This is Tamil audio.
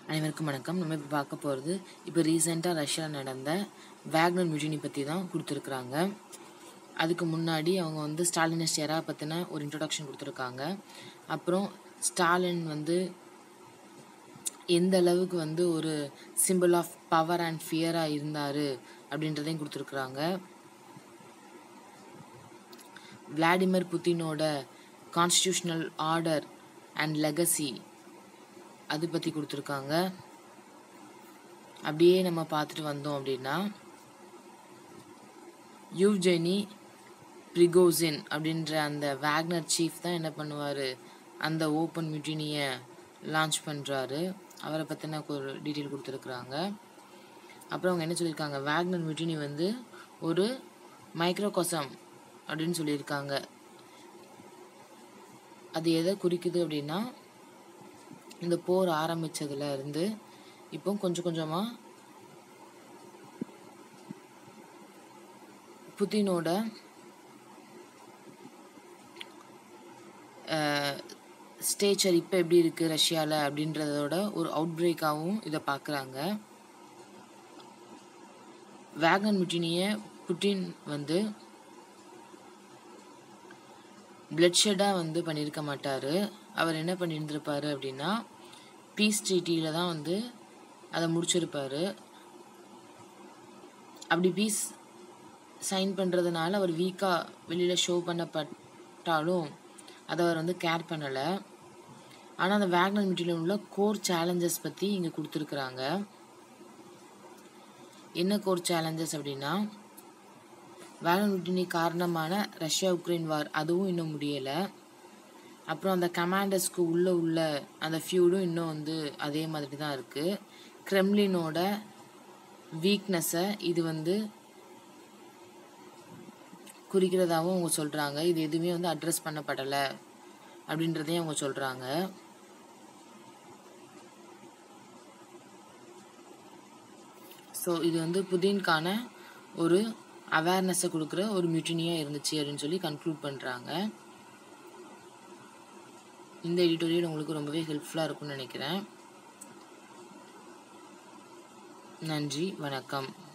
அனைவருக்கும் வணக்கம் நம்ம இப்போ பார்க்க போகிறது இப்போ ரீசெண்டாக ரஷ்யாவில் நடந்த வேக்னர் மியூட்டினி பற்றி தான் கொடுத்துருக்குறாங்க அதுக்கு முன்னாடி அவங்க வந்து ஸ்டாலினிஸ்ட் எரா பற்றின ஒரு இன்ட்ரொடக்ஷன் கொடுத்துருக்காங்க அப்புறம் ஸ்டாலின் வந்து எந்த அளவுக்கு வந்து ஒரு சிம்பிள் ஆஃப் பவர் அண்ட் ஃபியராக இருந்தார் அப்படின்றதையும் கொடுத்துருக்குறாங்க விளாடிமிர் புத்தினோட கான்ஸ்டியூஷனல் ஆர்டர் அண்ட் லெகசி அது பற்றி கொடுத்துருக்காங்க அப்படியே நம்ம பார்த்துட்டு வந்தோம் அப்படின்னா யூஜெனி பிரிகோசின் அப்படின்ற அந்த வேக்னர் சீஃப் தான் என்ன பண்ணுவார் அந்த ஓப்பன் மியூட்டினியை லான்ச் பண்ணுறாரு அவரை பற்றின ஒரு டீட்டெயில் கொடுத்துருக்குறாங்க அப்புறம் அவங்க என்ன சொல்லியிருக்காங்க வேக்னர் மியூட்டினி வந்து ஒரு மைக்ரோகோசம் அப்படின்னு சொல்லியிருக்காங்க அது எதை குறிக்குது அப்படின்னா இந்த போர் ஆரம்பிச்சதுல இருந்து இப்போ கொஞ்சம் கொஞ்சமாக புதினோட ஸ்டேச்சர் இப்போ எப்படி இருக்குது ரஷ்யாவில் அப்படின்றதோட ஒரு அவுட் பிரேக்காகவும் இதை பார்க்குறாங்க வேகன் மிட்டினியை புட்டின் வந்து பிளட்ஷெட்டாக வந்து பண்ணியிருக்க மாட்டார் அவர் என்ன பண்ணியிருந்திருப்பாரு அப்படின்னா பீஸ் ட்ரீட்டியில் தான் வந்து அதை முடிச்சிருப்பார் அப்படி பீஸ் சைன் பண்ணுறதுனால அவர் வீக்காக வெளியில் ஷோ பண்ணப்பட்டாலும் அதை அவர் வந்து கேர் பண்ணலை ஆனால் அந்த வேக்னர் மீட்டிங்கில் உள்ள கோர் சேலஞ்சஸ் பற்றி இங்கே கொடுத்துருக்குறாங்க என்ன கோர் சேலஞ்சஸ் அப்படின்னா வேக்னர் மீட்டினி காரணமான ரஷ்யா உக்ரைன் வார் அதுவும் இன்னும் முடியலை அப்புறம் அந்த கமாண்டர்ஸ்க்கு உள்ளே உள்ள அந்த ஃபியூடும் இன்னும் வந்து அதே மாதிரி தான் இருக்குது க்ரெம்லினோட வீக்னஸை இது வந்து குறிக்கிறதாகவும் அவங்க சொல்கிறாங்க இது எதுவுமே வந்து அட்ரஸ் பண்ணப்படலை அப்படின்றதையும் அவங்க சொல்கிறாங்க ஸோ இது வந்து புதின்கான ஒரு அவேர்னஸை கொடுக்குற ஒரு மியூட்டினியாக இருந்துச்சு அப்படின்னு சொல்லி கன்க்ளூட் பண்ணுறாங்க இந்த எடிட்டோரியல் உங்களுக்கு ரொம்பவே ஹெல்ப்ஃபுல்லாக இருக்கும்னு நினைக்கிறேன் நன்றி வணக்கம்